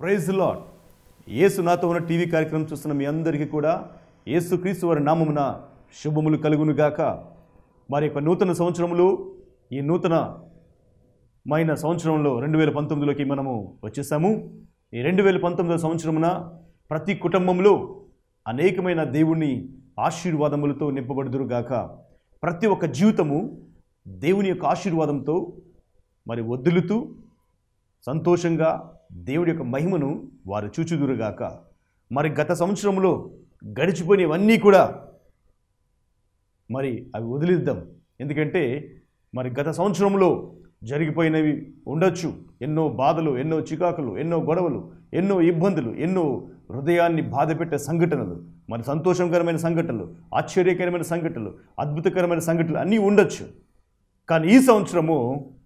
praise lord యేసు నాతో ఉన్న TV కార్యక్రమం చూస్తున్న మీ అందరికీ కూడా యేసు క్రీస్తు వారి నామమున శుభములు కలుగును గాక మరి యొక్క నూతన సంవత్సరములు ఈ నూతన మైన సంవత్సరంలో రెండు వేల పంతొమ్మిదిలోకి మనము వచ్చేసాము ఈ రెండు వేల పంతొమ్మిదో సంవత్సరమున ప్రతి కుటుంబంలో అనేకమైన దేవుని ఆశీర్వాదములతో నింపబడుదురుగాక ప్రతి ఒక్క జీవితము దేవుని యొక్క ఆశీర్వాదంతో మరి వద్దులుతూ సంతోషంగా దేవుడి యొక్క మహిమను వారు చూచుదురుగాక మరి గత సంవత్సరంలో గడిచిపోయినవన్నీ కూడా మరి అవి వదిలిద్దాం ఎందుకంటే మరి గత సంవత్సరంలో జరిగిపోయినవి ఉండొచ్చు ఎన్నో బాధలు ఎన్నో చికాకులు ఎన్నో గొడవలు ఎన్నో ఇబ్బందులు ఎన్నో హృదయాన్ని బాధపెట్టే సంఘటనలు మరి సంతోషకరమైన సంఘటనలు ఆశ్చర్యకరమైన సంఘటనలు అద్భుతకరమైన సంఘటనలు అన్నీ ఉండొచ్చు కానీ ఈ సంవత్సరము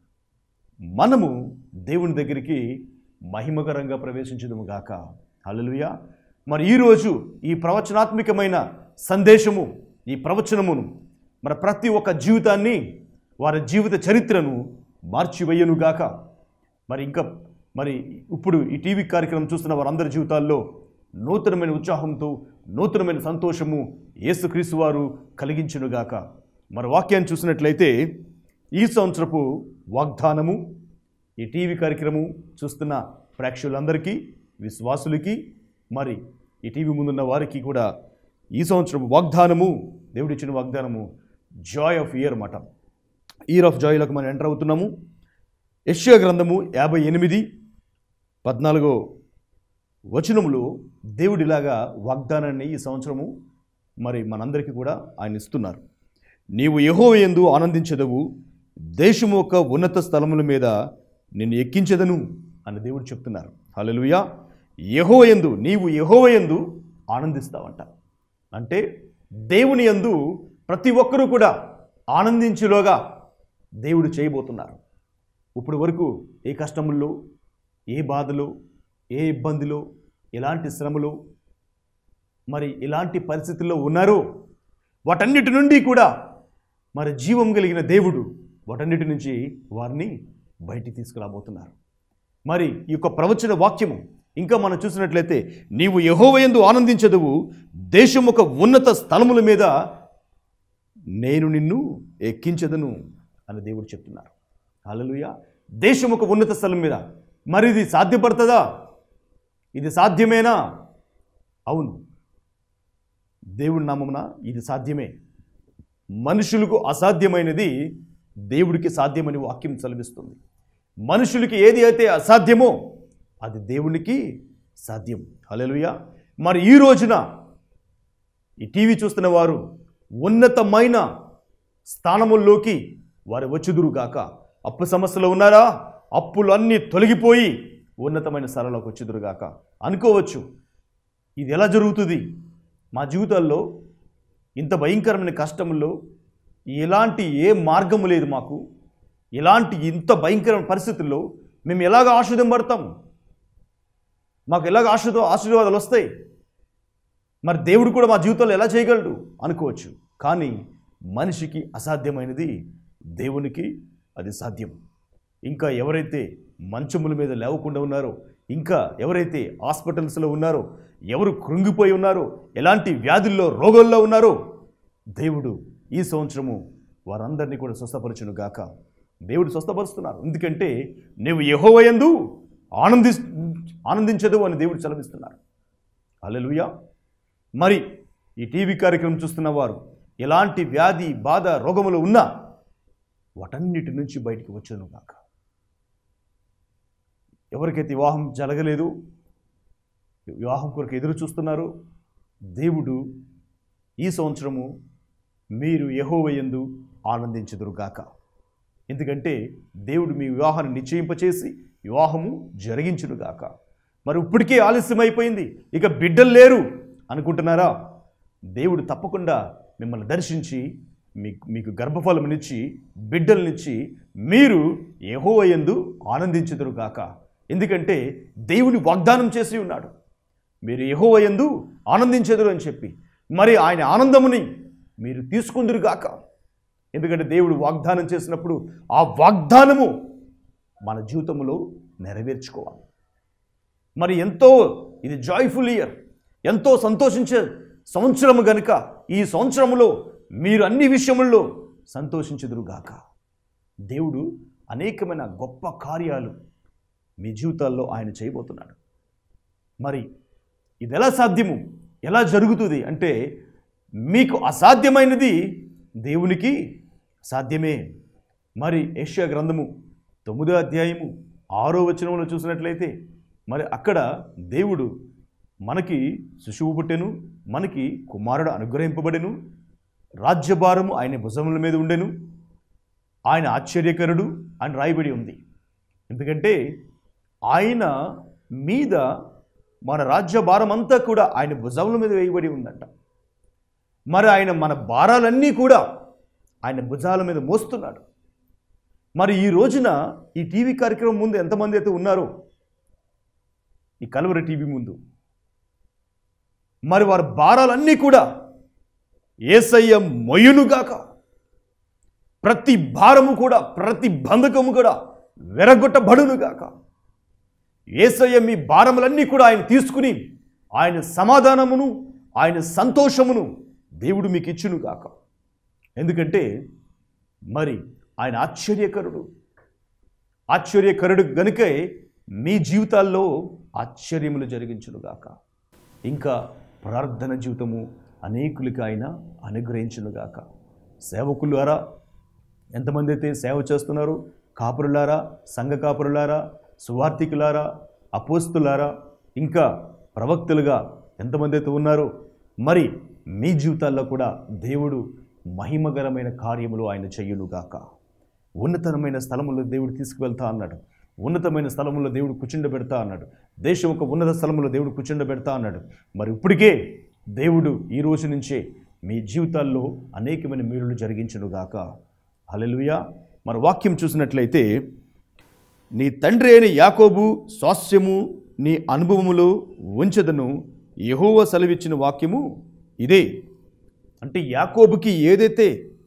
మనము దేవుని దగ్గరికి మహిమకరంగా ప్రవేశించదుము గాక హల్లెలూయా మరి ఈరోజు ఈ ప్రవచనాత్మకమైన సందేశము ఈ ప్రవచనమును మరి ప్రతి ఒక్క జీవితాన్ని వారి జీవిత చరిత్రను మార్చివేయను గాక మరి ఇంకా మరి ఇప్పుడు ఈ టీవీ కార్యక్రమం చూస్తున్న వారందరి జీవితాల్లో నూతనమైన ఉత్సాహంతో నూతనమైన సంతోషము యేసుక్రీస్తు వారు కలిగించునుగాక మరి వాక్యాన్ని చూసినట్లయితే ఈ సంవత్సరపు వాగ్దానము ఈ టీవీ కార్యక్రమం చూస్తున్న ప్రేక్షకులందరికీ విశ్వాసులకి మరి ఈ టీవీ ముందున్న వారికి కూడా ఈ సంవత్సరం వాగ్దానము దేవుడిచ్చిన వాగ్దానము జాయ్ ఆఫ్ ఇయర్ అన్నమాట ఇయర్ ఆఫ్ జాయ్లోకి మనం ఎంటర్ అవుతున్నాము యశ్యా గ్రంథము యాభై ఎనిమిది పద్నాలుగో వచనములో దేవుడిలాగా వాగ్దానాన్ని ఈ సంవత్సరము మరి మనందరికీ కూడా ఆయన ఇస్తున్నారు నీవు యహో ఎందు ఆనందించదవు దేశము యొక్క ఉన్నత స్థలముల మీద నిన్ను ఎక్కించదను అని దేవుడు చెప్తున్నారు హల్లెలూయా యహో ఎందు నీవు యహో ఎందు ఆనందిస్తావంట అంటే దేవుని యందు ప్రతి ఒక్కరూ కూడా ఆనందించేలోగా దేవుడు చేయబోతున్నారు ఇప్పుడు వరకు ఏ కష్టముల్లో ఏ బాధలు ఏ ఇబ్బందులు ఎలాంటి శ్రమలు మరి ఇలాంటి పరిస్థితుల్లో ఉన్నారో వాటన్నిటి నుండి కూడా మరి జీవం కలిగిన దేవుడు వాటన్నిటి నుంచి వారిని బయటికి తీసుకురాబోతున్నారు మరి ఈ యొక్క ప్రవచన వాక్యము ఇంకా మనం చూసినట్లయితే నీవు యహోవయందు ఆనందించదువు దేశం ఒక ఉన్నత స్థలముల మీద నేను నిన్ను ఎక్కించదను అని దేవుడు చెప్తున్నారు హల్లెలూయ దేశం ఒక ఉన్నత స్థలం మీద మరి ఇది సాధ్యపడుతుందా ఇది సాధ్యమేనా అవును దేవుడి నామమున ఇది సాధ్యమే మనుషులకు అసాధ్యమైనది దేవుడికి సాధ్యమని వాక్యం చదివిస్తుంది మనుషులకి ఏది అయితే అసాధ్యమో అది దేవునికి సాధ్యం హల్లెలూయా మరి ఈ రోజున ఈ టీవీ చూస్తున్న వారు ఉన్నతమైన స్థానముల్లోకి వారు వచ్చుదురుగాక అప్పు సమస్యలో ఉన్నారా అప్పులు అన్నీ తొలగిపోయి ఉన్నతమైన స్థలంలోకి వచ్చుదురుగాక అనుకోవచ్చు ఇది ఎలా జరుగుతుంది మా జీవితాల్లో ఇంత భయంకరమైన కష్టముల్లో ఎలాంటి ఏ మార్గము లేదు మాకు ఇలాంటి ఇంత భయంకరమైన పరిస్థితుల్లో మేము ఎలాగ ఆశీర్వదం పడతాం మాకు ఎలాగ ఆశీర్వ ఆశీర్వాదాలు వస్తాయి మరి దేవుడు కూడా మా జీవితంలో ఎలా చేయగలడు అనుకోవచ్చు కానీ మనిషికి అసాధ్యమైనది దేవునికి అది సాధ్యం ఇంకా ఎవరైతే మంచముల మీద లేవకుండా ఉన్నారో ఇంకా ఎవరైతే హాస్పిటల్స్లో ఉన్నారో ఎవరు కృంగిపోయి ఉన్నారో ఎలాంటి వ్యాధుల్లో రోగాల్లో ఉన్నారో దేవుడు ఈ సంవత్సరము వారందరినీ కూడా స్వస్థపరచును గాక దేవుడు స్వస్థపరుస్తున్నారు ఎందుకంటే నీవు యహోవయందు ఆనంది ఆనందించదు అని దేవుడు చలవిస్తున్నారు అల్లెలుయా మరి ఈ టీవీ కార్యక్రమం చూస్తున్న వారు ఎలాంటి వ్యాధి బాధ రోగములు ఉన్నా వాటన్నిటి నుంచి బయటికి వచ్చాను కాక ఎవరికైతే వివాహం జరగలేదు వివాహం కొరకు ఎదురు చూస్తున్నారు దేవుడు ఈ సంవత్సరము మీరు యహోవయందు ఆనందించదురుగాక ఎందుకంటే దేవుడు మీ వివాహాన్ని నిశ్చయింపచేసి వివాహము జరిగించునుగాక మరి ఇప్పటికే ఆలస్యమైపోయింది ఇక బిడ్డలు లేరు అనుకుంటున్నారా దేవుడు తప్పకుండా మిమ్మల్ని దర్శించి మీకు మీకు గర్భఫలమునిచ్చి బిడ్డలనిచ్చి మీరు యెహోవాయందు ఆనందించుదురు గాక ఎందుకంటే దేవుని వాగ్దానం చేసి ఉన్నాడు మీరు యెహోవాయందు ఆనందించెదరు అని చెప్పి మరి ఆయన ఆనందముని మీరు తీసుకుందురు గాక ఎందుకంటే దేవుడు వాగ్దానం చేసినప్పుడు ఆ వాగ్దానము మన జీవితంలో నెరవేర్చుకోవాలి మరి ఎంతో ఇది జాయ్ఫుల్ ఇయర్ ఎంతో సంతోషించే సంవత్సరము గనుక ఈ సంవత్సరములో మీరు అన్ని విషయముల్లో సంతోషించుదురుగాక దేవుడు అనేకమైన గొప్ప కార్యాలు మీ జీవితాల్లో ఆయన చేయబోతున్నాడు మరి ఇది ఎలా సాధ్యము ఎలా జరుగుతుంది అంటే మీకు అసాధ్యమైనది దేవునికి సాధ్యమే మరి ఏషియా గ్రంథము తొమ్మిదో అధ్యాయము ఆరో వచనంలో చూసినట్లయితే మరి అక్కడ దేవుడు మనకి శిశువు పుట్టెను మనకి కుమారుడు అనుగ్రహింపబడెను రాజ్యభారము ఆయన భుజముల మీద ఉండెను ఆయన ఆశ్చర్యకరుడు అని రాయబడి ఉంది ఎందుకంటే ఆయన మీద మన రాజ్యభారం అంతా కూడా ఆయన భుజముల మీద వేయబడి ఉందంట మరి ఆయన మన భారాలన్నీ కూడా ఆయన భుజాల మీద మోస్తున్నాడు మరి ఈ రోజున ఈ టీవీ కార్యక్రమం ముందు ఎంతమంది అయితే ఉన్నారో ఈ కలువరి టీవీ ముందు మరి వారి భారాలన్నీ కూడా ఏసయ్య మొయ్యునుగాక ప్రతి భారము కూడా ప్రతి బంధకము కూడా వెరగొట్టబడునుగాక ఏసయ్య మీ భారములన్నీ కూడా ఆయన తీసుకుని ఆయన సమాధానమును ఆయన సంతోషమును దేవుడు మీకు ఇచ్చునుగాక ఎందుకంటే మరి ఆయన ఆశ్చర్యకరుడు ఆశ్చర్యకరుడు గనుకే మీ జీవితాల్లో ఆశ్చర్యములు జరిగించునుగాక ఇంకా ప్రార్థన జీవితము అనేకులకి ఆయన అనుగ్రహించునుగాక సేవకులారా ఎంతమంది అయితే సేవ చేస్తున్నారు కాపురులారా సంఘ కాపురులారా సువార్థికులారా అపోస్తులారా ఇంకా ప్రవక్తలుగా ఎంతమంది అయితే ఉన్నారో మరి మీ జీవితాల్లో కూడా దేవుడు మహిమకరమైన కార్యములు ఆయన చెయ్యునుగాక ఉన్నతమైన స్థలములో దేవుడు తీసుకువెళ్తా అన్నాడు ఉన్నతమైన స్థలములో దేవుడు కూర్చుండబెడతా అన్నాడు దేశం ఒక ఉన్నత స్థలములో దేవుడు కూర్చుండబెడతా అన్నాడు మరి ఇప్పటికే దేవుడు ఈ రోజు నుంచే మీ జీవితాల్లో అనేకమైన మేలులు జరిగించునుగాక హల్లెలూయా మరి వాక్యం చూసినట్లయితే నీ తండ్రి అయిన యాకోబు స్వాస్యము నీ అనుభవములో ఉంచదను యెహోవా సెలవిచ్చిన వాక్యము ఇదే అంటే యాకోబుకి ఏదైతే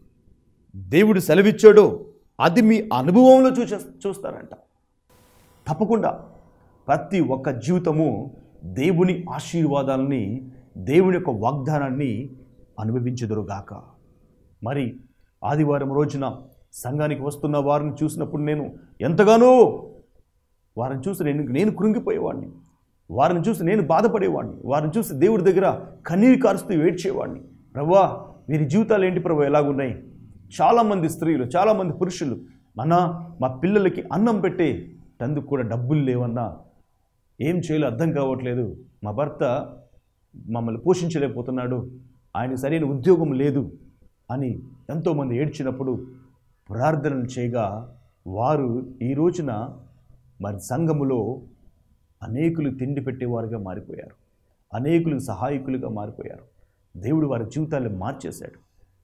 దేవుడు సెలవిచ్చాడో అది మీ అనుభవంలో చూసే చూస్తారంట తప్పకుండా ప్రతి ఒక్క జీవితము దేవుని ఆశీర్వాదాలని దేవుని యొక్క వాగ్దానాన్ని అనుభవించుదురుగాక మరి ఆదివారం రోజున సంఘానికి వస్తున్న వారిని చూసినప్పుడు నేను ఎంతగానో వారిని చూసి నేను నేను కృంగిపోయేవాడిని వారిని చూసి నేను బాధపడేవాడిని వారిని చూసి దేవుడి దగ్గర కన్నీరు కారుస్తూ ఏడ్చేవాడిని ప్రభా వీరి జీవితాలు ఏంటి ప్రభు ఎలాగున్నాయి చాలామంది స్త్రీలు చాలామంది పురుషులు అన్నా మా పిల్లలకి అన్నం పెట్టే తందుకు కూడా డబ్బులు లేవన్నా ఏం చేయాలో అర్థం కావట్లేదు మా భర్త మమ్మల్ని పోషించలేకపోతున్నాడు ఆయన సరైన ఉద్యోగం లేదు అని ఎంతోమంది ఏడ్చినప్పుడు ప్రార్థనలు చేయగా వారు ఈ రోజున మరి సంఘములో అనేకులు తిండి పెట్టేవారుగా మారిపోయారు అనేకులకు సహాయకులుగా మారిపోయారు దేవుడు వారి జీవితాలను మార్చేశాడు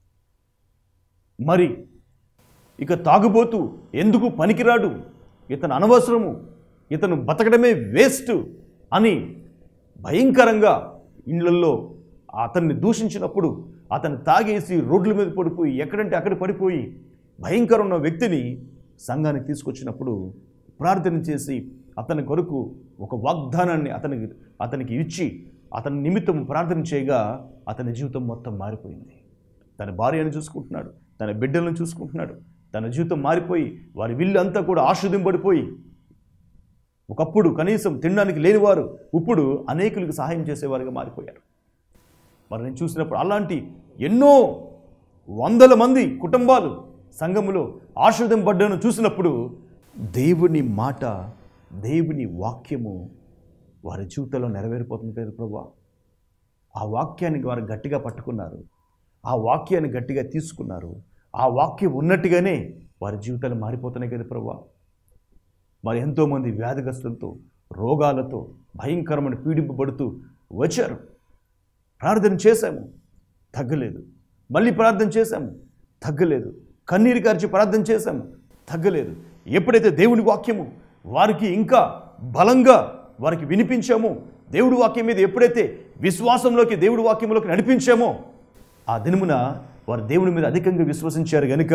మరి ఇక తాగుబోతూ ఎందుకు పనికిరాడు ఇతను అనవసరము ఇతను బతకడమే వేస్ట్ అని భయంకరంగా ఇళ్ళల్లో అతన్ని దూషించినప్పుడు అతను తాగేసి రోడ్ల మీద పడిపోయి ఎక్కడంటే అక్కడ పడిపోయి భయంకరం ఉన్న వ్యక్తిని సంఘానికి తీసుకొచ్చినప్పుడు ప్రార్థన చేసి అతని కొరకు ఒక వాగ్దానాన్ని అతనికి అతనికి ఇచ్చి అతని నిమిత్తం ప్రార్థన చేయగా అతని జీవితం మొత్తం మారిపోయింది తన భార్యను చూసుకుంటున్నాడు తన బిడ్డలను చూసుకుంటున్నాడు తన జీవితం మారిపోయి వారి విల్లు అంతా కూడా ఆశ్రదింపడిపోయి ఒకప్పుడు కనీసం తినడానికి లేనివారు ఇప్పుడు అనేకులకు సహాయం చేసేవారుగా మారిపోయారు మరి నేను చూసినప్పుడు అలాంటి ఎన్నో వందల మంది కుటుంబాలు సంఘములో ఆశ్రదింపడ్డను చూసినప్పుడు దేవుని మాట దేవుని వాక్యము వారి జీవితంలో నెరవేరిపోతుంది కదా ప్రభా ఆ వాక్యాన్ని వారు గట్టిగా పట్టుకున్నారు ఆ వాక్యాన్ని గట్టిగా తీసుకున్నారు ఆ వాక్యం ఉన్నట్టుగానే వారి జీవితాలు మారిపోతున్నాయి కదా ప్రభా మరి ఎంతోమంది వ్యాధిగ్రస్తులతో రోగాలతో భయంకరమైన పీడింపబడుతూ వచ్చారు ప్రార్థన చేశాము తగ్గలేదు మళ్ళీ ప్రార్థన చేశాము తగ్గలేదు కన్నీరు కార్చి ప్రార్థన చేశాము తగ్గలేదు ఎప్పుడైతే దేవుని వాక్యము వారికి ఇంకా బలంగా వారికి వినిపించామో దేవుడి వాక్యం మీద ఎప్పుడైతే విశ్వాసంలోకి దేవుడి వాక్యంలోకి నడిపించామో ఆ దినమున వారు దేవుని మీద అధికంగా విశ్వసించారు గనుక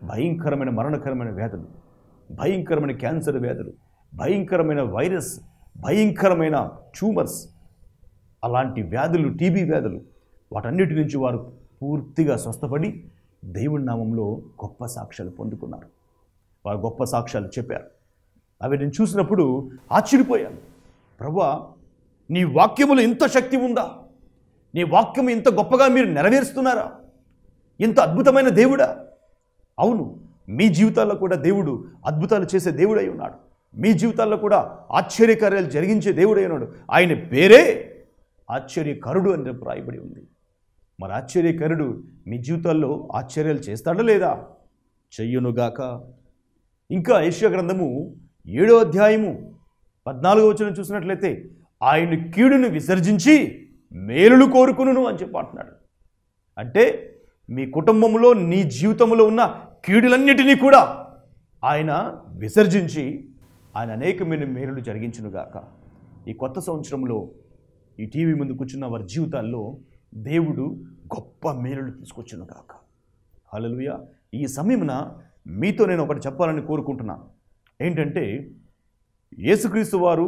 భయంకరమైన మరణకరమైన వ్యాధులు భయంకరమైన క్యాన్సర్ వ్యాధులు భయంకరమైన వైరస్ భయంకరమైన ట్యూమర్స్ అలాంటి వ్యాధులు టీబీ వ్యాధులు వాటన్నిటి నుంచి వారు పూర్తిగా స్వస్థపడి దేవుడి నామంలో గొప్ప సాక్ష్యాలు పొందుకున్నారు వారు గొప్ప సాక్ష్యాలు చెప్పారు అవి నేను చూసినప్పుడు ఆశ్చర్యపోయాను ప్రభా నీ వాక్యములో ఇంత శక్తి ఉందా నీ వాక్యం ఇంత గొప్పగా మీరు నెరవేరుస్తున్నారా ఇంత అద్భుతమైన దేవుడా అవును మీ జీవితాల్లో కూడా దేవుడు అద్భుతాలు చేసే దేవుడై ఉన్నాడు మీ జీవితాల్లో కూడా ఆశ్చర్యకార్యాలు జరిగించే దేవుడై ఉన్నాడు ఆయన పేరే ఆశ్చర్యకరుడు అని రేపు రాయబడి ఉంది మరి ఆశ్చర్యకరుడు మీ జీవితాల్లో ఆశ్చర్యాలు చేస్తాడా లేదా చెయ్యునుగాక ఇంకా ఏషియా గ్రంథము ఏడో అధ్యాయము పద్నాలుగో వచ్చిన చూసినట్లయితే ఆయన కీడును విసర్జించి మేలులు కోరుకును అని చెప్పి అంటున్నాడు అంటే మీ కుటుంబంలో నీ జీవితంలో ఉన్న కీడులన్నిటినీ కూడా ఆయన విసర్జించి ఆయన అనేకమైన మేలులు జరిగించునుగాక ఈ కొత్త సంవత్సరంలో ఈ టీవీ ముందు కూర్చున్న వారి జీవితాల్లో దేవుడు గొప్ప మేలులు తీసుకొచ్చునుగాక హల్లెలూయ ఈ సమయమున మీతో నేను ఒకటి చెప్పాలని కోరుకుంటున్నాను ఏంటంటే యేసుక్రీస్తు వారు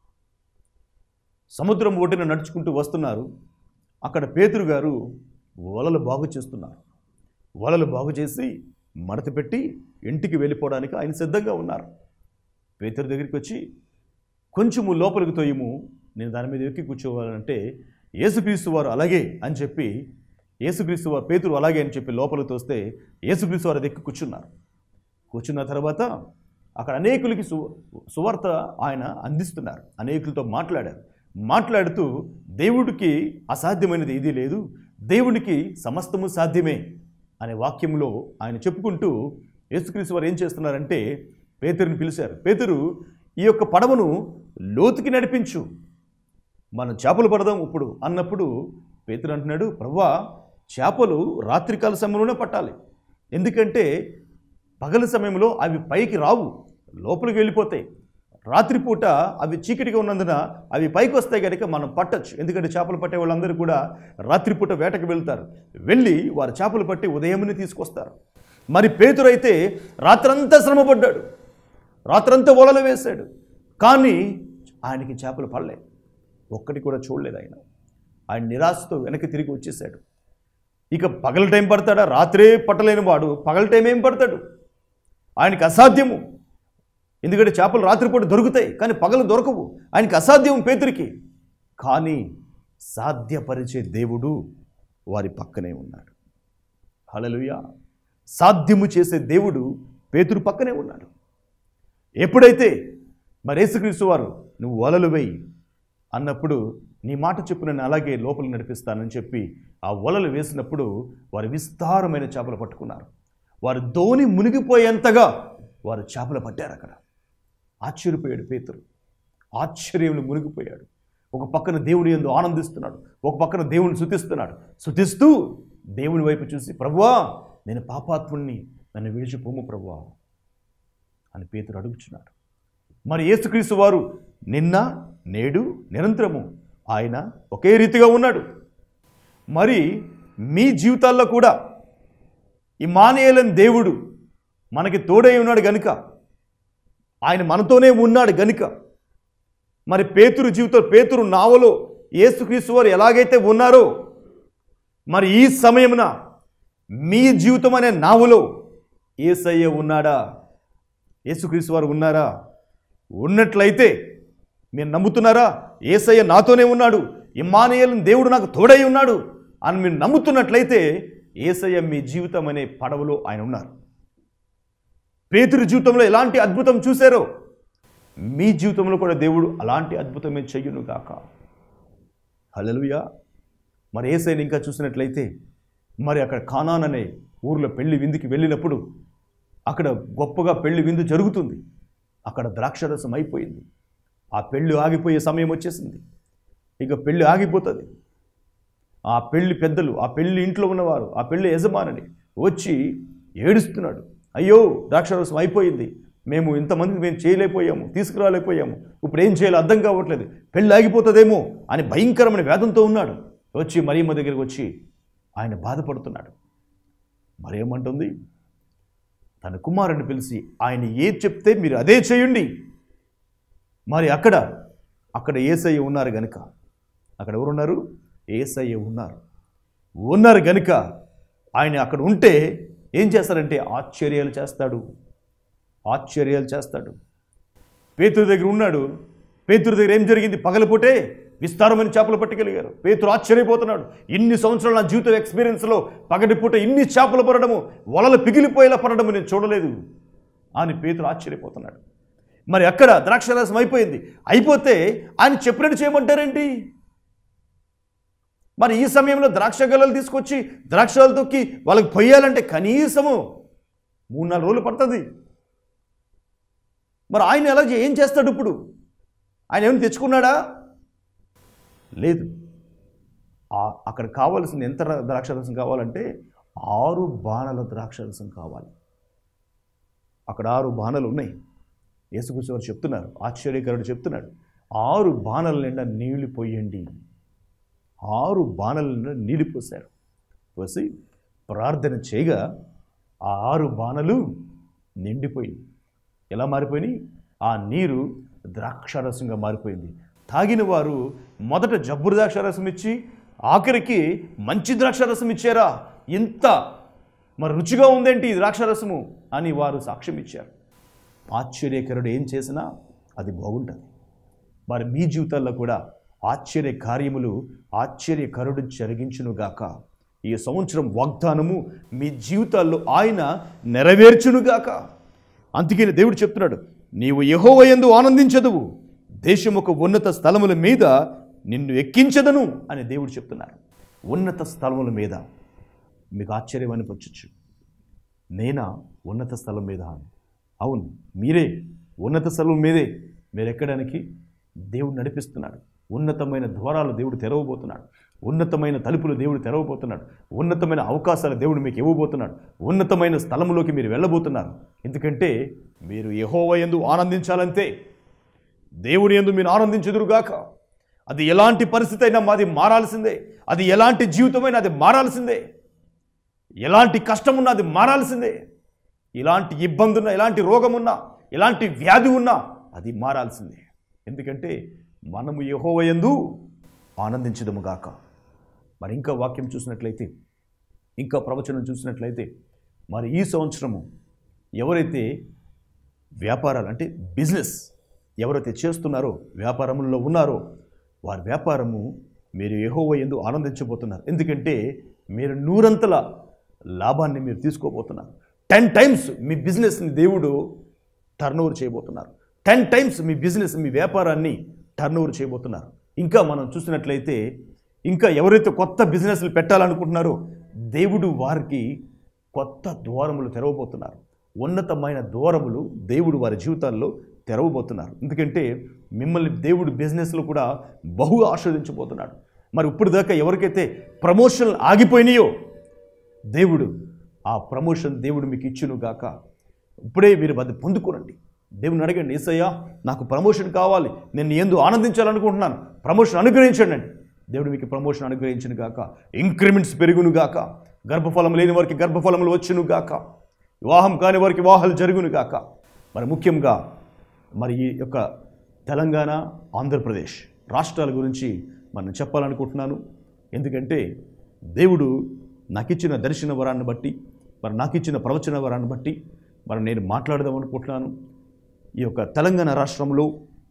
సముద్రం ఒడ్డున నడుచుకుంటూ వస్తున్నారు అక్కడ పేతురు గారు వలలు బాగు చేస్తున్నారు వలలు బాగు చేసి మడత పెట్టి ఇంటికి వెళ్ళిపోవడానికి ఆయన సిద్ధంగా ఉన్నారు పేతురు దగ్గరికి వచ్చి కొంచెము లోపలికి తోయము నేను దాని మీద ఎక్కి కూర్చోవాలంటే యేసుక్రీస్తు వారు అలాగే అని చెప్పి యేసుక్రీస్తు వారు పేతురు అలాగే అని చెప్పి లోపలికి తోస్తే యేసుక్రీస్తు వారు అది ఎక్కి కూర్చున్నారు కూర్చున్న తర్వాత అక్కడ అనేకులకి సు సువార్త ఆయన అందిస్తున్నారు అనేకులతో మాట్లాడారు మాట్లాడుతూ దేవుడికి అసాధ్యమైనది ఏదీ లేదు దేవునికి సమస్తము సాధ్యమే అనే వాక్యంలో ఆయన చెప్పుకుంటూ యేసుక్రీస్తు వారు ఏం చేస్తున్నారంటే పేతురుని పిలిచారు పేతురు ఈ యొక్క పడవను లోతుకి నడిపించు మనం చేపలు పడదాం ఇప్పుడు అన్నప్పుడు పేతురు అంటున్నాడు ప్రవ్వా చేపలు రాత్రికాల సమయంలోనే పట్టాలి ఎందుకంటే పగల సమయంలో అవి పైకి రావు లోపలికి వెళ్ళిపోతాయి రాత్రిపూట అవి చీకటిగా ఉన్నందున అవి పైకి వస్తాయి కనుక మనం పట్టచ్చు ఎందుకంటే చేపలు పట్టే వాళ్ళందరూ కూడా రాత్రిపూట వేటకు వెళ్తారు వెళ్ళి వారు చేపలు పట్టి ఉదయముని తీసుకొస్తారు మరి పేతురైతే రాత్రంతా శ్రమపడ్డాడు రాత్రంతా వలలు వేశాడు కానీ ఆయనకి చేపలు పడలేదు ఒక్కటి కూడా చూడలేదు ఆయన ఆయన నిరాశతో వెనక్కి తిరిగి వచ్చేసాడు ఇక పగల టైం పడతాడా రాత్రే పట్టలేని వాడు పగల టైం ఏం పడతాడు ఆయనకి అసాధ్యము ఎందుకంటే చేపలు రాత్రిపూట దొరుకుతాయి కానీ పగలు దొరకవు ఆయనకి అసాధ్యం పేతురికి కానీ సాధ్యపరిచే దేవుడు వారి పక్కనే ఉన్నాడు హల్లెలూయా సాధ్యము చేసే దేవుడు పేతురు పక్కనే ఉన్నాడు ఎప్పుడైతే మరి యేసుక్రీస్తు వారు నువ్వు వలలు వేయి అన్నప్పుడు నీ మాట చెప్పు నేను అలాగే లోపల నడిపిస్తానని చెప్పి ఆ వలలు వేసినప్పుడు వారు విస్తారమైన చేపలు పట్టుకున్నారు వారు ధోని మునిగిపోయేంతగా వారు చేపలు పట్టారు అక్కడ ఆశ్చర్యపోయాడు పేతురు ఆశ్చర్యంలో మునిగిపోయాడు ఒక పక్కన దేవుని ఎందు ఆనందిస్తున్నాడు ఒక పక్కన దేవుని శుతిస్తున్నాడు శుతిస్తూ దేవుని వైపు చూసి ప్రభువా నేను పాపాత్ముణ్ణి నన్ను విడిచిపోము ప్రభువా అని పేతురు అడుగుచున్నాడు మరి యేసుక్రీస్తు వారు నిన్న నేడు నిరంతరము ఆయన ఒకే రీతిగా ఉన్నాడు మరి మీ జీవితాల్లో కూడా ఇమానేయలని దేవుడు మనకి తోడై ఉన్నాడు గనుక ఆయన మనతోనే ఉన్నాడు గనుక మరి పేతురు జీవితం పేతురు నావలో యేసుక్రీస్తు వారు ఎలాగైతే ఉన్నారో మరి ఈ సమయమున మీ జీవితం అనే నావలో ఏసయ్య ఉన్నాడా యేసుక్రీస్తు వారు ఉన్నారా ఉన్నట్లయితే మీరు నమ్ముతున్నారా ఏసయ్య నాతోనే ఉన్నాడు ఇమ్మానియల్ దేవుడు నాకు తోడై ఉన్నాడు అని మీరు నమ్ముతున్నట్లయితే ఏసయ్య మీ జీవితం అనే పడవలో ఆయన ఉన్నారు పేతురు జీవితంలో ఎలాంటి అద్భుతం చూశారో మీ జీవితంలో కూడా దేవుడు అలాంటి అద్భుతమే చెయ్యును గాక హల్లెలూయా మరి ఏసైని ఇంకా చూసినట్లయితే మరి అక్కడ ఖానాన్ అనే ఊర్లో పెళ్లి విందుకి వెళ్ళినప్పుడు అక్కడ గొప్పగా పెళ్లి విందు జరుగుతుంది అక్కడ ద్రాక్షరసం అయిపోయింది ఆ పెళ్ళి ఆగిపోయే సమయం వచ్చేసింది ఇక పెళ్ళి ఆగిపోతుంది ఆ పెళ్లి పెద్దలు ఆ పెళ్లి ఇంట్లో ఉన్నవారు ఆ పెళ్లి యజమానిని వచ్చి ఏడుస్తున్నాడు అయ్యో ద్రాక్షరసం అయిపోయింది మేము ఇంతమందికి మేము చేయలేకపోయాము తీసుకురాలేకపోయాము ఇప్పుడు ఏం చేయాలో అర్థం కావట్లేదు పెళ్ళి ఆగిపోతుందేమో అని భయంకరమైన వేదంతో ఉన్నాడు వచ్చి మరియమ్మ దగ్గరికి వచ్చి ఆయన బాధపడుతున్నాడు మరేమంటుంది తన కుమారుడిని పిలిచి ఆయన ఏది చెప్తే మీరు అదే చేయండి మరి అక్కడ అక్కడ ఏసయ్య ఉన్నారు గనుక అక్కడ ఎవరున్నారు ఏసయ్య ఉన్నారు ఉన్నారు గనుక ఆయన అక్కడ ఉంటే ఏం చేస్తారంటే ఆశ్చర్యాలు చేస్తాడు ఆశ్చర్యాలు చేస్తాడు పేతురు దగ్గర ఉన్నాడు పేతురు దగ్గర ఏం జరిగింది పగలపూటే విస్తారమైన చేపలు పట్టుకెళ్ళారు పేతురు ఆశ్చర్యపోతున్నాడు ఇన్ని సంవత్సరాల నా జీవిత ఎక్స్పీరియన్స్లో పగటిపూట ఇన్ని చేపలు పడడము వలలు పిగిలిపోయేలా పడడము నేను చూడలేదు అని పేతురు ఆశ్చర్యపోతున్నాడు మరి అక్కడ ద్రాక్షరసం అయిపోయింది అయిపోతే ఆయన చెప్పినట్టు చేయమంటారేంటి మరి ఈ సమయంలో ద్రాక్ష గల్లలు తీసుకొచ్చి ద్రాక్షలు తొక్కి వాళ్ళకి పొయ్యాలంటే కనీసము మూడు నాలుగు రోజులు పడుతుంది మరి ఆయన ఎలా చే- ఏం చేస్తాడు ఇప్పుడు ఆయన ఏమైనా తెచ్చుకున్నాడా లేదు ఆ- అక్కడ కావాల్సిన ఎంత ర- ద్రాక్షరసం కావాలంటే ఆరు బాణల ద్రాక్షరసం కావాలి అక్కడ ఆరు బాణలు ఉన్నాయి యేసుకృష్ణ వారు చెప్తున్నారు ఆశ్చర్యకరుడు చెప్తున్నాడు ఆరు బాణల నిండా నీళ్లు పోయండి ఆరు బాణల నిండా నీళ్లు పోశారు పోసి ప్రార్థన చేయగా ఆ ఆరు బాణలు నిండిపోయి ఎలా మారిపోయినాయి ఆ నీరు ద్రాక్షారసంగా మారిపోయింది తాగిన వారు మొదట జబ్బురు ద్రాక్షారసం ఇచ్చి ఆఖరికి మంచి ద్రాక్షారసం ఇచ్చారా ఇంత మరి రుచిగా ఉందేంటి ఈ ద్రాక్షారసము అని వారు సాక్ష్యం ఇచ్చారు ఆశ్చర్యకరుడు ఏం చేసినా అది బాగుంటుంది మరి మీ జీవితాల్లో కూడా ఆశ్చర్య కార్యములు ఆశ్చర్యకరుడు జరిగించునుగాక ఈ సంవత్సరం వాగ్దానము మీ జీవితాల్లో ఆయన నెరవేర్చునుగాక అందుకని దేవుడు చెప్తున్నాడు నీవు యెహోవాయందు ఆనందించదువు దేశం ఒక ఉన్నత స్థలముల మీద నిన్ను ఎక్కించదను అని దేవుడు చెప్తున్నారు ఉన్నత స్థలముల మీద మీకు ఆశ్చర్యం అనిపించచ్చు నేనా ఉన్నత స్థలం మీద అని అవును మీరే ఉన్నత స్థలం మీదే మీరు ఎక్కడానికి దేవుడు నడిపిస్తున్నాడు ఉన్నతమైన ద్వారాలు దేవుడు తెరవబోతున్నాడు ఉన్నతమైన తలుపులు దేవుడు తెరవబోతున్నాడు ఉన్నతమైన అవకాశాలు దేవుడు మీకు ఇవ్వబోతున్నాడు ఉన్నతమైన స్థలంలోకి మీరు వెళ్ళబోతున్నారు ఎందుకంటే మీరు యెహోవా యందు ఆనందించాలంతే దేవుని యందు మీరు ఆనందించుదురుగాక అది ఎలాంటి పరిస్థితి అయినా మాది మారాల్సిందే అది ఎలాంటి జీవితమైనా అది మారాల్సిందే ఎలాంటి కష్టం ఉన్నా అది మారాల్సిందే ఇలాంటి ఇబ్బంది ఉన్నా ఎలాంటి రోగం ఉన్నా ఎలాంటి వ్యాధి ఉన్నా అది మారాల్సిందే ఎందుకంటే మనము యహోవయందు ఆనందించదము గాక మరి ఇంకా వాక్యం చూసినట్లయితే ఇంకా ప్రవచనం చూసినట్లయితే మరి ఈ సంవత్సరము ఎవరైతే వ్యాపారాలు అంటే బిజినెస్ ఎవరైతే చేస్తున్నారో వ్యాపారంలో ఉన్నారో వారి వ్యాపారము మీరు యెహోవా ఎందు ఆనందించబోతున్నారు ఎందుకంటే మీరు నూరంతల లాభాన్ని మీరు తీసుకోబోతున్నారు టెన్ టైమ్స్ మీ బిజినెస్ని దేవుడు టర్న్ ఓవర్ చేయబోతున్నారు టెన్ టైమ్స్ మీ బిజినెస్ మీ వ్యాపారాన్ని టర్న్ ఓవర్ చేయబోతున్నారు ఇంకా మనం చూసినట్లయితే ఇంకా ఎవరైతే కొత్త బిజినెస్లు పెట్టాలనుకుంటున్నారో దేవుడు వారికి కొత్త ద్వారములు తెరవబోతున్నారు ఉన్నతమైన ద్వారములు దేవుడు వారి జీవితాల్లో తెరవబోతున్నారు ఎందుకంటే మిమ్మల్ని దేవుడు బిజినెస్లో కూడా బహు ఆస్వాదించబోతున్నాడు మరి ఇప్పుడు దాకా ఎవరికైతే ప్రమోషన్లు ఆగిపోయినాయో దేవుడు ఆ ప్రమోషన్ దేవుడు మీకు ఇచ్చును గాక ఇప్పుడే మీరు అది పొందుకోనండి దేవుని అడగండి ఏసయ్యా నాకు ప్రమోషన్ కావాలి నేను ఎందు ఆనందించాలనుకుంటున్నాను ప్రమోషన్ అనుగ్రహించండి అండి దేవుడు మీకు ప్రమోషన్ అనుగ్రహించును గాక ఇంక్రిమెంట్స్ పెరుగును గాక గర్భఫలం లేని వారికి గర్భఫలములు వచ్చును గాక వివాహం కాని వారికి వివాహాలు జరుగును గాక మరి ముఖ్యంగా మరి ఈ యొక్క తెలంగాణ ఆంధ్రప్రదేశ్ రాష్ట్రాల గురించి మనం చెప్పాలనుకుంటున్నాను ఎందుకంటే దేవుడు నాకు ఇచ్చిన దర్శన వరాన్ని బట్టి మరి నాకు ఇచ్చిన ప్రవచన వరాన్ని బట్టి మరి నేను మాట్లాడదాం అనుకుంటున్నాను ఈ యొక్క తెలంగాణ రాష్ట్రంలో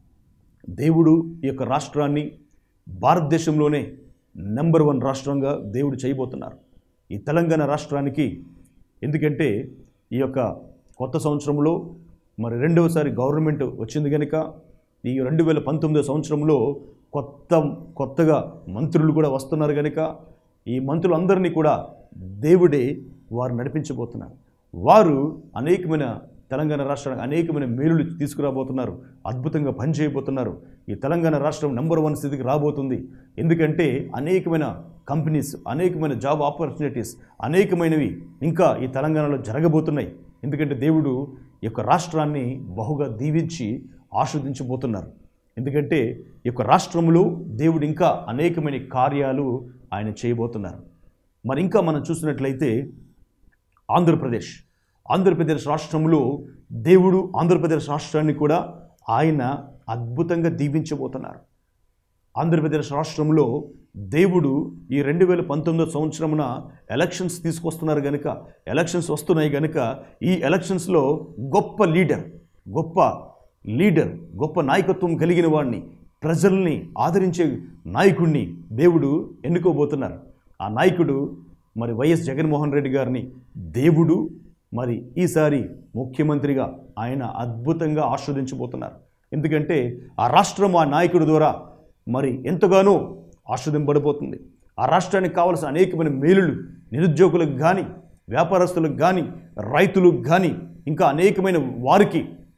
దేవుడు ఈ యొక్క రాష్ట్రాన్ని భారతదేశంలోనే నెంబర్ వన్ రాష్ట్రంగా దేవుడు చేయబోతున్నారు ఈ తెలంగాణ రాష్ట్రానికి ఎందుకంటే ఈ యొక్క కొత్త సంవత్సరంలో మరి రెండవసారి గవర్నమెంట్ వచ్చింది కనుక ఈ రెండు వేల పంతొమ్మిదో సంవత్సరంలో కొత్త కొత్తగా మంత్రులు కూడా వస్తున్నారు కనుక ఈ మంత్రులందరినీ కూడా దేవుడే వారు నడిపించబోతున్నారు వారు అనేకమైన తెలంగాణ రాష్ట్రానికి అనేకమైన మేలులు తీసుకురాబోతున్నారు అద్భుతంగా పనిచేయబోతున్నారు ఈ తెలంగాణ రాష్ట్రం నెంబర్ వన్ స్థితికి రాబోతుంది ఎందుకంటే అనేకమైన కంపెనీస్ అనేకమైన జాబ్ ఆపర్చునిటీస్ అనేకమైనవి ఇంకా ఈ తెలంగాణలో జరగబోతున్నాయి ఎందుకంటే దేవుడు ఈ యొక్క రాష్ట్రాన్ని బహుగా దీవించి ఆస్వాదించబోతున్నారు ఎందుకంటే ఈ యొక్క రాష్ట్రంలో దేవుడు ఇంకా అనేకమైన కార్యాలు ఆయన చేయబోతున్నారు మరి ఇంకా మనం చూసినట్లయితే ఆంధ్రప్రదేశ్ ఆంధ్రప్రదేశ్ రాష్ట్రంలో దేవుడు ఆంధ్రప్రదేశ్ రాష్ట్రాన్ని కూడా ఆయన అద్భుతంగా దీవించబోతున్నారు ఆంధ్రప్రదేశ్ రాష్ట్రంలో దేవుడు ఈ రెండు వేల పంతొమ్మిదో సంవత్సరమున ఎలక్షన్స్ తీసుకొస్తున్నారు గనుక ఎలక్షన్స్ వస్తున్నాయి గనుక ఈ ఎలక్షన్స్లో గొప్ప లీడర్ గొప్ప లీడర్ గొప్ప నాయకత్వం కలిగిన వాడిని ప్రజల్ని ఆదరించే నాయకుడిని దేవుడు ఎన్నుకోబోతున్నారు ఆ నాయకుడు మరి వైఎస్ జగన్మోహన్ రెడ్డి గారిని దేవుడు మరి ఈసారి ముఖ్యమంత్రిగా ఆయన అద్భుతంగా ఆస్వాదించబోతున్నారు ఎందుకంటే ఆ రాష్ట్రం ఆ నాయకుడి ద్వారా మరి ఎంతగానో ఆస్వాదింపబడిపోతుంది ఆ రాష్ట్రానికి కావలసిన అనేకమైన మేలులు నిరుద్యోగులకు కానీ వ్యాపారస్తులకు కానీ రైతులకు కానీ ఇంకా అనేకమైన వారికి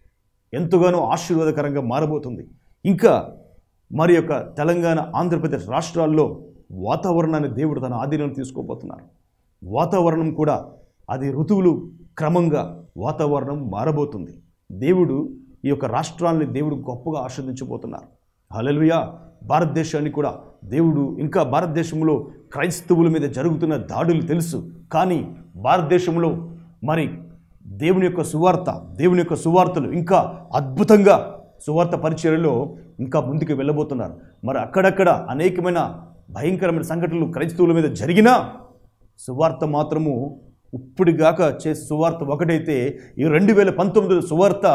ఎంతగానో ఆశీర్వాదకరంగా మారబోతుంది ఇంకా మరి యొక్క తెలంగాణ ఆంధ్రప్రదేశ్ రాష్ట్రాల్లో వాతావరణాన్ని దేవుడు తన ఆధీనం తీసుకోబోతున్నారు వాతావరణం కూడా అది ఋతువులు క్రమంగా వాతావరణం మారబోతుంది దేవుడు ఈ యొక్క రాష్ట్రాల్ని దేవుడు గొప్పగా ఆస్వాదించబోతున్నారు హలలుయా భారతదేశాన్ని కూడా దేవుడు ఇంకా భారతదేశంలో క్రైస్తవుల మీద జరుగుతున్న దాడులు తెలుసు కానీ భారతదేశంలో మరి దేవుని యొక్క సువార్త దేవుని యొక్క సువార్తలు ఇంకా అద్భుతంగా సువార్త పరిచర్యలో ఇంకా ముందుకు వెళ్ళబోతున్నారు మరి అక్కడక్కడ అనేకమైన భయంకరమైన సంఘటనలు క్రైస్తవుల మీద జరిగినా సువార్త మాత్రము ఇప్పుడుగాక చేసే సువార్త ఒకటైతే ఈ రెండు వేల పంతొమ్మిది సువార్త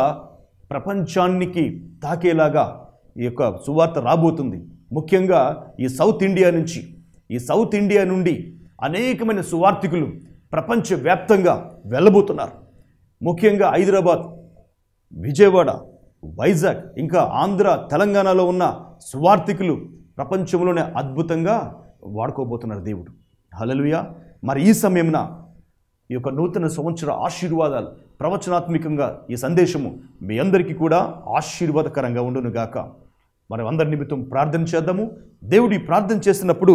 ప్రపంచానికి తాకేలాగా ఈ యొక్క సువార్త రాబోతుంది ముఖ్యంగా ఈ సౌత్ ఇండియా నుంచి ఈ సౌత్ ఇండియా నుండి అనేకమైన సువార్థికులు ప్రపంచవ్యాప్తంగా వెళ్ళబోతున్నారు ముఖ్యంగా హైదరాబాద్ విజయవాడ వైజాగ్ ఇంకా ఆంధ్ర తెలంగాణలో ఉన్న సువార్థికులు ప్రపంచంలోనే అద్భుతంగా వాడుకోబోతున్నారు దేవుడు హలలుయా మరి ఈ సమయమున ఈ యొక్క నూతన సంవత్సర ఆశీర్వాదాలు ప్రవచనాత్మకంగా ఈ సందేశము మీ అందరికీ కూడా ఆశీర్వాదకరంగా ఉండును గాక మనం అందరి నిమిత్తం ప్రార్థన చేద్దాము దేవుడి ప్రార్థన చేసినప్పుడు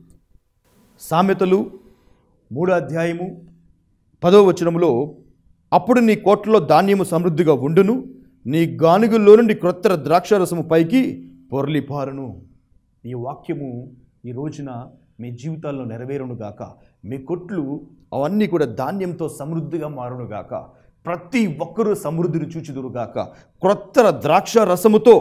సామెతలు మూడో అధ్యాయము పదో వచనములో అప్పుడు నీ కోట్లలో ధాన్యము సమృద్ధిగా ఉండును నీ గానుగుల్లో నుండి క్రొత్త ద్రాక్షారసము పైకి పొర్లిపారును ఈ వాక్యము ఈ రోజున మీ జీవితాల్లో నెరవేరును గాక మీ కొట్లు అవన్నీ కూడా ధాన్యంతో సమృద్ధిగా మారును గాక ప్రతి ఒక్కరూ సమృద్ధిని చూచుదురు గాక క్రొత్త ద్రాక్ష రసముతో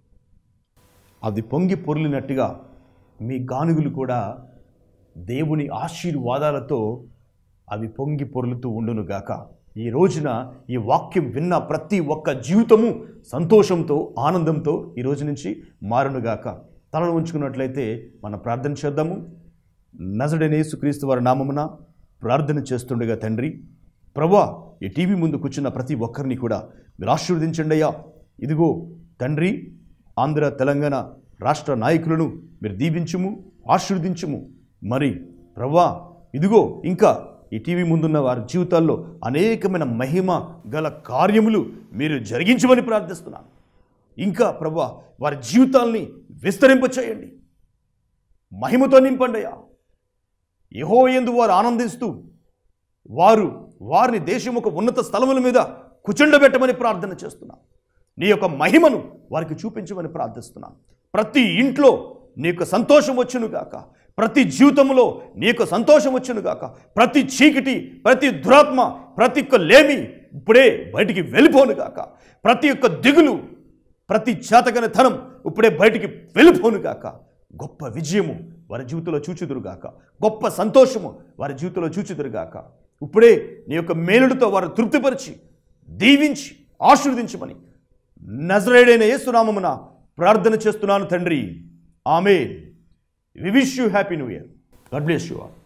అది పొంగి పొర్లినట్టుగా మీ గానుగులు కూడా దేవుని ఆశీర్వాదాలతో అవి పొంగి పొర్లుతూ ఉండునుగాక ఈ రోజున ఈ వాక్యం విన్న ప్రతి ఒక్క జీవితము సంతోషంతో ఆనందంతో ఈ రోజు నుంచి మారునుగాక తలను ఉంచుకున్నట్లయితే మనం ప్రార్థన చేద్దాము నజడనేసు క్రీస్తు వారి నామమున ప్రార్థన చేస్తుండగా తండ్రి ప్రభా ఈ టీవీ ముందు కూర్చున్న ప్రతి ఒక్కరిని కూడా మీరు ఆశీర్వదించండి అయ్యా ఇదిగో తండ్రి ఆంధ్ర తెలంగాణ రాష్ట్ర నాయకులను మీరు దీవించుము ఆశీర్వదించుము మరి ప్రవ్వా ఇదిగో ఇంకా ఈ టీవీ ముందున్న వారి జీవితాల్లో అనేకమైన మహిమ గల కార్యములు మీరు జరిగించమని ప్రార్థిస్తున్నాను ఇంకా ప్రభా వారి జీవితాల్ని విస్తరింపచేయండి మహిమతో నింపండి అయ్యా యహో ఎందు వారు ఆనందిస్తూ వారు వారిని దేశం ఒక ఉన్నత స్థలముల మీద కుచుండబెట్టమని ప్రార్థన చేస్తున్నాం నీ యొక్క మహిమను వారికి చూపించమని ప్రార్థిస్తున్నాం ప్రతి ఇంట్లో నీ యొక్క సంతోషం వచ్చును గాక ప్రతి జీవితంలో నీ యొక్క సంతోషం వచ్చును గాక ప్రతి చీకటి ప్రతి దురాత్మ ప్రతి ఒక్క లేమి ఇప్పుడే బయటికి వెళ్ళిపోను గాక ప్రతి ఒక్క దిగులు ప్రతి చేతగని ధనం ఇప్పుడే బయటికి వెళ్ళిపోను గాక గొప్ప విజయము వారి జీవితంలో చూచుదురుగాక గొప్ప సంతోషము వారి జీవితంలో చూచుదురుగాక ఇప్పుడే నీ యొక్క మేలుడితో వారు తృప్తిపరిచి దీవించి ఆశీర్వదించమని నజరేడైన యేసునామమున ప్రార్థన చేస్తున్నాను తండ్రి ఆమె we wish you happy new year God bless you all